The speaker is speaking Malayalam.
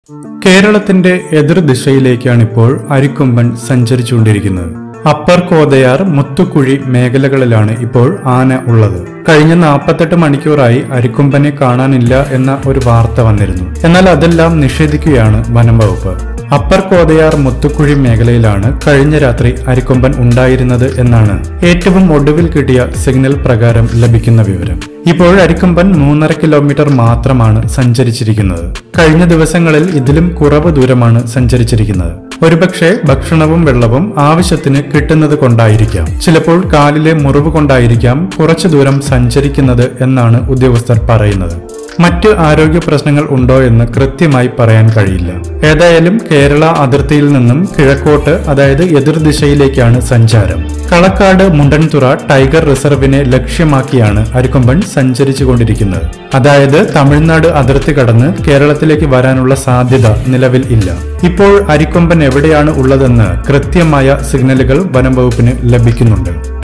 കേരളത്തിന്റെ എതിർദിശയിലേക്കാണ് ഇപ്പോൾ അരിക്കൊമ്പൻ സഞ്ചരിച്ചുകൊണ്ടിരിക്കുന്നത് അപ്പർ കോതയാർ മുത്തുക്കുഴി മേഖലകളിലാണ് ഇപ്പോൾ ആന ഉള്ളത് കഴിഞ്ഞ നാൽപ്പത്തെട്ട് മണിക്കൂറായി അരിക്കൊമ്പനെ കാണാനില്ല എന്ന ഒരു വാർത്ത വന്നിരുന്നു എന്നാൽ അതെല്ലാം നിഷേധിക്കുകയാണ് വനം വകുപ്പ് അപ്പർ കോതയാർ മുത്തുക്കുഴി മേഖലയിലാണ് കഴിഞ്ഞ രാത്രി അരിക്കൊമ്പൻ ഉണ്ടായിരുന്നത് എന്നാണ് ഏറ്റവും ഒടുവിൽ കിട്ടിയ സിഗ്നൽ പ്രകാരം ലഭിക്കുന്ന വിവരം ഇപ്പോൾ അരിക്കൊമ്പൻ മൂന്നര കിലോമീറ്റർ മാത്രമാണ് സഞ്ചരിച്ചിരിക്കുന്നത് കഴിഞ്ഞ ദിവസങ്ങളിൽ ഇതിലും കുറവ് ദൂരമാണ് സഞ്ചരിച്ചിരിക്കുന്നത് ഒരുപക്ഷെ ഭക്ഷണവും വെള്ളവും ആവശ്യത്തിന് കിട്ടുന്നത് കൊണ്ടായിരിക്കാം ചിലപ്പോൾ കാലിലെ മുറിവ് കൊണ്ടായിരിക്കാം കുറച്ചു ദൂരം സഞ്ചരിക്കുന്നത് എന്നാണ് ഉദ്യോഗസ്ഥർ പറയുന്നത് മറ്റ് ആരോഗ്യ പ്രശ്നങ്ങൾ ഉണ്ടോ എന്ന് കൃത്യമായി പറയാൻ കഴിയില്ല ഏതായാലും കേരള അതിർത്തിയിൽ നിന്നും കിഴക്കോട്ട് അതായത് എതിർദിശയിലേക്കാണ് സഞ്ചാരം കളക്കാട് മുണ്ടൻതുറ ടൈഗർ റിസർവിനെ ലക്ഷ്യമാക്കിയാണ് അരിക്കൊമ്പൻ സഞ്ചരിച്ചു കൊണ്ടിരിക്കുന്നത് അതായത് തമിഴ്നാട് അതിർത്തി കടന്ന് കേരളത്തിലേക്ക് വരാനുള്ള സാധ്യത നിലവിൽ ഇല്ല ഇപ്പോൾ അരിക്കൊമ്പൻ എവിടെയാണ് ഉള്ളതെന്ന് കൃത്യമായ സിഗ്നലുകൾ വനം വകുപ്പിന് ലഭിക്കുന്നുണ്ട്